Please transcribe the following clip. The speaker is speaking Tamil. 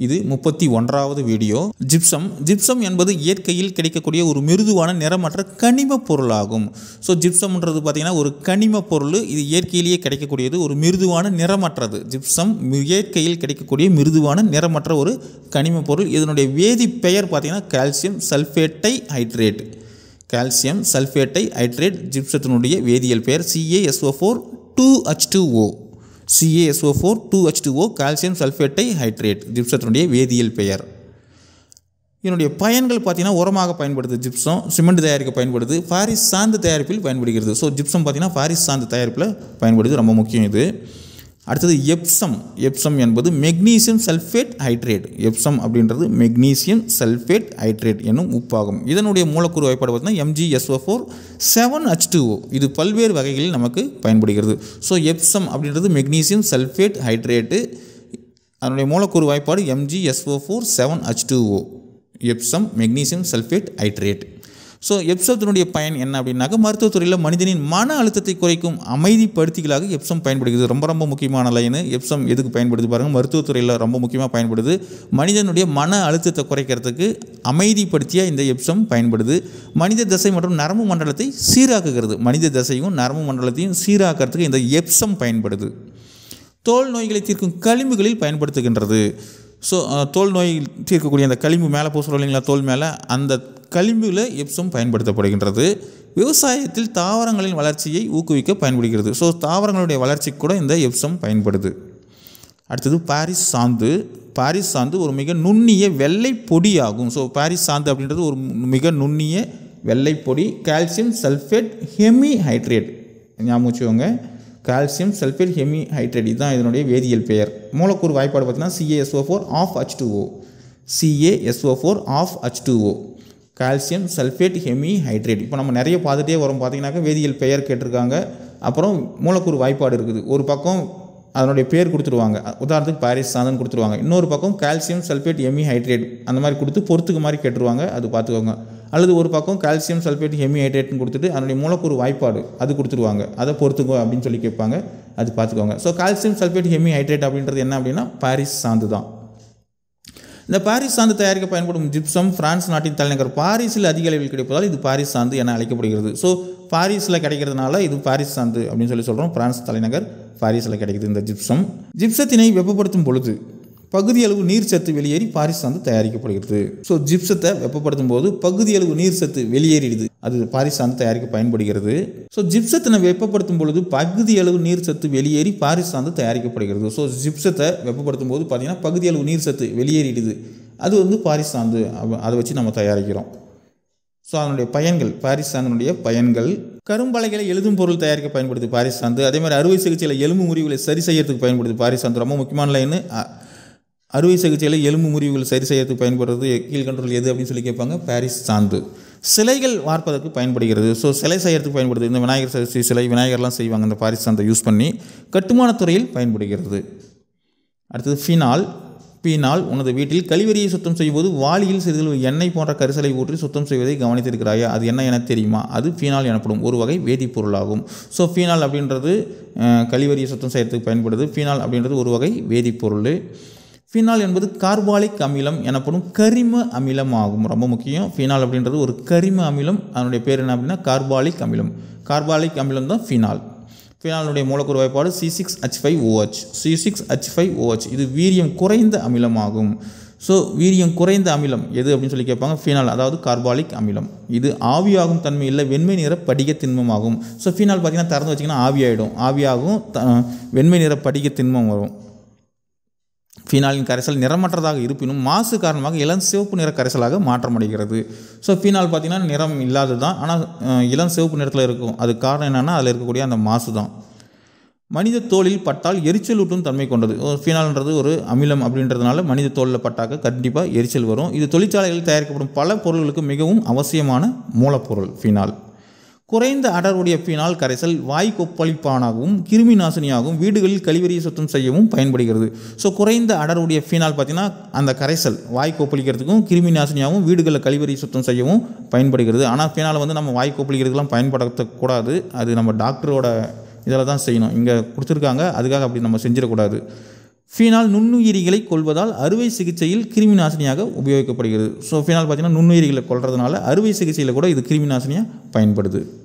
இது முப்பத்தி ஒன்றாவது வீடியோ ஜிப்சம் ஜிப்சம் என்பது இயற்கையில் கிடைக்கக்கூடிய ஒரு மிருதுவான நிறமற்ற கனிம பொருளாகும் ஸோ ஜிப்சம்ன்றது பார்த்திங்கன்னா ஒரு கனிம பொருள் இது இயற்கையிலேயே கிடைக்கக்கூடியது ஒரு மிருதுவான நிறமற்றது ஜிப்சம் மி- இயற்கையில் கிடைக்கக்கூடிய மிருதுவான நிறமற்ற ஒரு கனிம பொருள் இதனுடைய வேதி பெயர் பார்த்திங்கன்னா calcium sulphate dihydrate calcium sulphate dihydrate ஜிப்சத்தினுடைய வேதியியல் பெயர் CaSO4 four two H two O CASO four two H two O calcium sulphate dihydrate ஜிப்சத்தினுடைய வேதியியல் பெயர் இதனுடைய பயன்கள் பார்த்தீங்கன்னா உரமாக பயன்படுது ஜிப்சம் சிமெண்ட் தயாரிக்க பயன்படுது பாரிஸ் சாந்து தயாரிப்பில் பயன்படுகிறது ஸோ ஜிப்சம் பார்த்தீங்கன்னா பாரிஸ் சாந்து தயாரிப்பில் பயன்படுது ரொம்ப முக்கியம் இது அடுத்தது எப்சம் எப்சம் என்பது மெக்னீசியம் சல்ஃபேட் ஹைட்ரேட் எப்சம் அப்படின்றது மெக்னீசியம் சல்ஃபேட் ஹைட்ரேட் என்னும் உப்பாகும் இதனுடைய மூலக்கூறு வாய்ப்பாடு பார்த்தீங்கன்னா எம்ஜிஎஸ்ஓ ஃபோர் செவன் ஹச் இது பல்வேறு வகைகளில் நமக்கு பயன்படுகிறது ஸோ எப்சம் அப்படின்றது மெக்னீசியம் சல்ஃபேட் ஹைட்ரேட்டு அதனுடைய மூலக்கூறு வாய்ப்பாடு MGSO four seven H Epsom magnesium sulphate hydrate so எப்சத்தினுடைய பயன் என்ன அப்படின்னாக்க மருத்துவத்துறையில் மனிதனின் மன அழுத்தத்தை குறைக்கும் அமைதிப்படுத்திகளாக எப்சம் பயன்படுகிறது ரொம்ப ரொம்ப முக்கியமான லைனு எப்சம் எதுக்கு பயன்படுது பாருங்கள் மருத்துவத்துறையில் ரொம்ப முக்கியமாக பயன்படுது மனிதனுடைய மன அழுத்தத்தை குறைக்கிறதுக்கு அமைதிப்படுத்திய இந்த எப்சம் பயன்படுது மனித தசை மற்றும் நரம்பு மண்டலத்தை சீராக்குகிறது மனித தசையும் நரம்பு மண்டலத்தையும் சீராக்கிறதுக்கு இந்த எப்சம் பயன்படுது தோல் நோய்களை தீர்க்கும் களிம்புகளில் பயன்படுத்துகின்றது ஸோ தோல் நோய் தீர்க்கக்கூடிய அந்த களிம்பு மேலே பூசுகிறோம் இல்லைங்களா தோல் மேலே அந்த களிம்பில் எப்சம் பயன்படுத்தப்படுகின்றது விவசாயத்தில் தாவரங்களின் வளர்ச்சியை ஊக்குவிக்க பயன்படுகிறது ஸோ தாவரங்களுடைய வளர்ச்சிக்கு கூட இந்த எப்சம் பயன்படுது அடுத்தது பாரிஸ் சாந்து பாரிஸ் சாந்து ஒரு மிக நுண்ணிய வெள்ளை பொடியாகும் ஸோ பாரிஸ் சாந்து அப்படின்றது ஒரு மிக நுண்ணிய வெள்ளை பொடி கால்சியம் சல்ஃபேட் ஹெமி ஹைட்ரேட் ஞாபகம் வச்சுக்கோங்க கால்சியம் சல்ஃபேட் ஹெமி ஹைட்ரேட் இதுதான் இதனுடைய வேதியியல் பெயர் மூலக்கூறு வாய்ப்பாடு பார்த்தீங்கன்னா CASO four half H two O CASO four half H two O calcium sulphate hemihydrate இப்போ நம்ம நிறைய பார்த்துட்டே வரோம் பார்த்தீங்கன்னாக்கா வேதியியல் பெயர் கேட்டிருக்காங்க அப்புறம் மூலக்கூறு வாய்ப்பாடு இருக்குது ஒரு பக்கம் அதனுடைய பேர் கொடுத்துருவாங்க உதாரணத்துக்கு பாரிஸ் சாந்தன் கொடுத்துருவாங்க இன்னொரு பக்கம் கால்சியம் சல்ஃபேட் எமி ஹைட்ரேட் அந்த மாதிரி கொடுத்து பொறுத்துக்கு மாதிரி கேட்டுருவாங்க அது பார்த்துக்கோங்க அல்லது ஒரு பக்கம் கால்சியம் சல்ஃபேட் ஹெமி ஹைட்ரேட்னு கொடுத்துட்டு அதனுடைய மூலக்கூறு வாய்ப்பாடு அது கொடுத்துருவாங்க அதை பொறுத்துக்கோ அப்படின்னு சொல்லி கேட்பாங்க அது பார்த்துக்கோங்க so calcium sulphate hemihydrate அப்படின்றது என்ன அப்படின்னா பாரிஸ் சாந்து தான் இந்த பாரிஸ் சாந்து தயாரிக்க பயன்படும் ஜிப்சம் பிரான்ஸ் நாட்டின் தலைநகர் பாரிஸில் அதிக அளவில் கிடைப்பதால் இது பாரிஸ் சாந்து என அழைக்கப்படுகிறது ஸோ பாரிஸில் கிடைக்கிறதுனால இது பாரிஸ் சாந்து அப்படின்னு சொல்லி சொல்கிறோம் பிரான்ஸ் தலைநகர் பாரிஸில் கிடைக்குது இந்த ஜிப்சம் ஜிப்சத்தினை வெப்பப்படுத்தும் பொழுது பகுதியளவு நீர் சத்து வெளியேறி பாரிஸ் சாந்து தயாரிக்கப்படுகிறது ஸோ ஜிப்சத்தை வெப்பப்படுத்தும் போது பகுதியளவு நீர் சத்து வெளியேறிடுது அது பாரிஸ் சாந்து தயாரிக்க பயன்படுகிறது ஸோ ஜிப்சத்தினை வெப்பப்படுத்தும் பொழுது பகுதியளவு நீர் சத்து வெளியேறி பாரிஸ் சாந்து தயாரிக்கப்படுகிறது ஸோ ஜிப்சத்தை வெப்பப்படுத்தும் போது பார்த்தீங்கன்னா பகுதியளவு நீர் சத்து வெளியேறிடுது அது வந்து பாரிஸ் சாந்து அவ- அதை வச்சு நம்ம தயாரிக்கிறோம் ஸோ அதனுடைய பயன்கள் பாரிஸ் சாந்தினுடைய பயன்கள் கரும்பலகைகளை எழுதும் பொருள் தயாரிக்க பயன்படுது பாரிஸ் சாந்து அதே மாதிரி அறுவை சிகிச்சையில் எலும்பு முறிவுகளை சரி செய்யறதுக்கு பயன்படுது பாரிஸ் சாந்து ரொம்ப முக்கியமான லைனு அ- அறுவை சிகிச்சையில் எலும்பு முறிவுகள் சரி செய்யறதுக்கு பயன்படுறது கீழ்கண்ட்ரோல் எது அப்படின்னு சொல்லி கேட்பாங்க பாரிஸ் சாந்து சிலைகள் வார்ப்பதற்கு பயன்படுகிறது ஸோ சிலை செய்யறதுக்கு பயன்படுது இந்த விநாயகர் சதுர்த்தி சிலை விநாயகர்லாம் செய்வாங்க இந்த பாரிஸ் சாந்தை யூஸ் பண்ணி கட்டுமானத் துறையில் பயன்படுகிறது அடுத்தது ஃபினால் பீனால் உனது வீட்டில் கழிவறையை சுத்தம் செய்யும்போது வாளியில் சிறிதளவு எண்ணெய் போன்ற கரிசலை ஊற்றி சுத்தம் செய்வதை கவனித்திருக்கிறாயா அது என்ன என தெரியுமா அது ஃபீனால் எனப்படும் ஒரு வகை வேதிப்பொருளாகும் ஸோ ஃபீனால் அப்படின்றது அஹ், கழிவறையை சுத்தம் செய்யறதுக்கு பயன்படுது ஃபீனால் அப்படின்றது ஒரு வகை வேதிப்பொருள் ஃபீனால் என்பது கார்பாலிக் அமிலம் எனப்படும் கரிம அமிலம் ஆகும் ரொம்ப முக்கியம் ஃபீனால் அப்படின்றது ஒரு கரிம அமிலம் அதனுடைய பேர் என்ன அப்படின்னா கார்பாலிக் அமிலம் கார்பாலிக் அமிலம் தான் ஃபீனால் ஃபினாலுடைய மூலக்கூறு வாய்ப்பாடு C six H five OH C six H five OH இது வீரியம் குறைந்த அமிலமாகும் ஸோ வீரியம் குறைந்த அமிலம் எது அப்படின்னு சொல்லி கேட்பாங்க ஃபினால் அதாவது கார்பாலிக் அமிலம் இது ஆவியாகும் தன்மை இல்லை வெண்மை நிற படிக திண்மமாகும் ஸோ ஃபினால் பார்த்தீங்கன்னா திறந்து வச்சிங்கன்னா ஆவியாயிடும் ஆவியாகும் த வெண்மை நிற படிக திண்மம் வரும் ஃபீனாலின் கரைசல் நிறமற்றதாக இருப்பினும் மாசு காரணமாக இளம் சிவப்பு நிற கரைசலாக மாற்றமடைகிறது ஸோ ஃபீனால் பார்த்தீங்கன்னா நிறம் இல்லாதது தான் ஆனால் அஹ், இளம் சிவப்பு நிறத்தில் இருக்கும் அது காரணம் என்னென்னா அதில் இருக்கக்கூடிய அந்த மாசு தான் மனித தோலில் பட்டால் எரிச்சலூட்டும் தன்மை கொண்டது ஒரு ஃபீனால்ன்றது ஒரு அமிலம் அப்படின்றதுனால மனித தோலில் பட்டாக்க கண்டிப்பாக எரிச்சல் வரும் இது தொழிற்சாலைகளில் தயாரிக்கப்படும் பல பொருட்களுக்கு மிகவும் அவசியமான மூலப்பொருள் ஃபீனால் குறைந்த அடர்வுடைய ஃபீனால் கரைசல் வாய் கொப்பளிப்பானாகவும் கிருமி நாசினியாகவும் வீடுகளில் கழிவறையை சுத்தம் செய்யவும் பயன்படுகிறது ஸோ குறைந்த அடர்வுடைய ஃபீனால் பார்த்தீங்கன்னா அந்த கரைசல் வாய் கொப்பளிக்கிறதுக்கும் கிருமி நாசினியாகவும் வீடுகளில் கழிவறை சுத்தம் செய்யவும் பயன்படுகிறது ஆனால் ஃபீனால் வந்து நம்ம வாய் கொப்பளிக்கிறதுக்கெலாம் பயன்படுத்தக்கூடாது அது நம்ம டாக்டரோட இதில் தான் செய்யணும் இங்கே கொடுத்துருக்காங்க அதுக்காக அப்படி நம்ம செஞ்சிடக்கூடாது ஃபீனால் நுண்ணுயிரிகளை கொள்வதால் அறுவை சிகிச்சையில் கிருமி நாசினியாக உபயோகிக்கப்படுகிறது ஸோ ஃபீனால் பார்த்தீங்கன்னா நுண்ணுயிரிகளை கொல்றதுனால அறுவை சிகிச்சையில் கூட இது கிருமி நாசினியாக பயன்படுது